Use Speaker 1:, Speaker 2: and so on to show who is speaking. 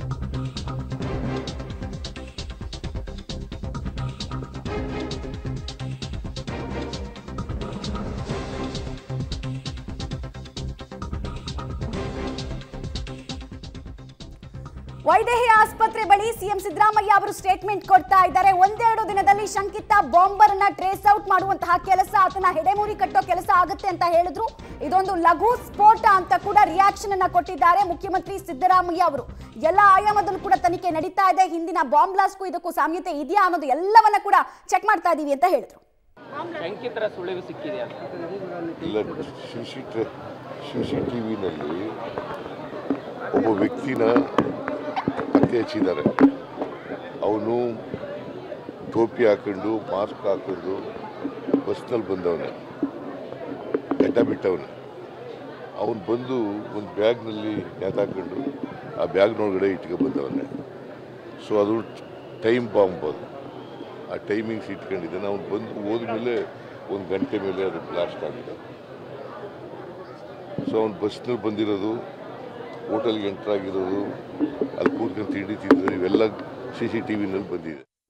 Speaker 1: ವೈದೇಹಿ ಆಸ್ಪತ್ರೆ ಬಳಿ ಸಿಎಂ ಸಿದ್ದರಾಮಯ್ಯ ಅವರು ಸ್ಟೇಟ್ಮೆಂಟ್ ಕೊಡ್ತಾ ಇದ್ದಾರೆ ಒಂದೆರಡು ದಿನದಲ್ಲಿ ಶಂಕಿತ ಬಾಂಬರ್ ಅನ್ನ ಟ್ರೇಸ್ ಔಟ್ ಮಾಡುವಂತಹ ಕೆಲಸ ಆತನ ಹೆಡೆಮೂರಿ ಕಟ್ಟೋ ಕೆಲಸ ಆಗುತ್ತೆ ಅಂತ ಹೇಳಿದ್ರು ಇದೊಂದು ಲಘು ಸ್ಫೋಟ ಅಂತ ಕೂಡ ರಿಯಾಕ್ಷನ್ ಅನ್ನ ಕೊಟ್ಟಿದ್ದಾರೆ ಮುಖ್ಯಮಂತ್ರಿ ಸಿದ್ದರಾಮಯ್ಯ ಅವರು ಎಲ್ಲ ಆಯಾಮದಲ್ಲೂ ಕೂಡ ತನಿಖೆ ನಡೀತಾ ಇದೆ ಹಿಂದಿನ ಬಾಂಬ್ ಬ್ಲಾಸ್ಟ್ಗೂ ಇದಕ್ಕೂ ಸಾಮ್ಯತೆ ಇದೆಯಾ ಅನ್ನೋದು ಎಲ್ಲವನ್ನ ಕೂಡ ಚೆಕ್ ಮಾಡ್ತಾ ಇದೀವಿ ಅಂತ ಹೇಳಿದ್ರು
Speaker 2: ಶಂಕಿತರ ಸುಳಿವು ಸಿಕ್ಕಿದೆ ಅಂತ
Speaker 3: ಇಲ್ಲ C C C C T ವಿನಲ್ಲಿ ಒಬ್ಬ ವ್ಯಕ್ತಿನ ಪತ್ತೆ ಹಚ್ಚಿದ್ದಾರೆ ಅವನು ಟೋಪಿ ಹಾಕೊಂಡು ಮಾಸ್ಕ್ ಹಾಕೊಂಡು ಬಸ್ನಲ್ಲಿ ಬಂದವನೆ ಗಡ್ಡ ಬಿಟ್ಟವನೆ ಅವನು ಬಂದು ಒಂದು ಬ್ಯಾಗ್ನಲ್ಲಿ ನೇತಾಕೊಂಡು ಆ ಬ್ಯಾಗ್ನೊಳಗಡೆ ಇಟ್ಕೊಂಡು ಬಂದವನೆ ಸೊ ಅದು ಟೈಮ್ ಬಾಂಬ್ ಅದು ಆ ಟೈಮಿಂಗ್ಸ್ ಇಟ್ಕೊಂಡಿದ್ದಾನೆ ಅವ್ನು ಬಂದು ಹೋದ್ಮೇಲೆ ಒಂದು ಗಂಟೆ ಮೇಲೆ ಅದು ಬ್ಲಾಸ್ಟ್ ಆಗಿದೆ ಸೊ ಅವ್ನು ಬಸ್ನಲ್ಲಿ ಬಂದಿರೋದು ಹೋಟೆಲ್ಗೆ ಎಂಟ್ರ್ ಆಗಿರೋದು ಅಲ್ಲಿ ಕೂತ್ಕೊಂಡು ತಿಂಡಿ ತಿಂದಿರೋದು ಇವೆಲ್ಲ ಸಿ ಸಿ ಟಿ ವಿನಲ್ಲಿ ಬಂದಿದೆ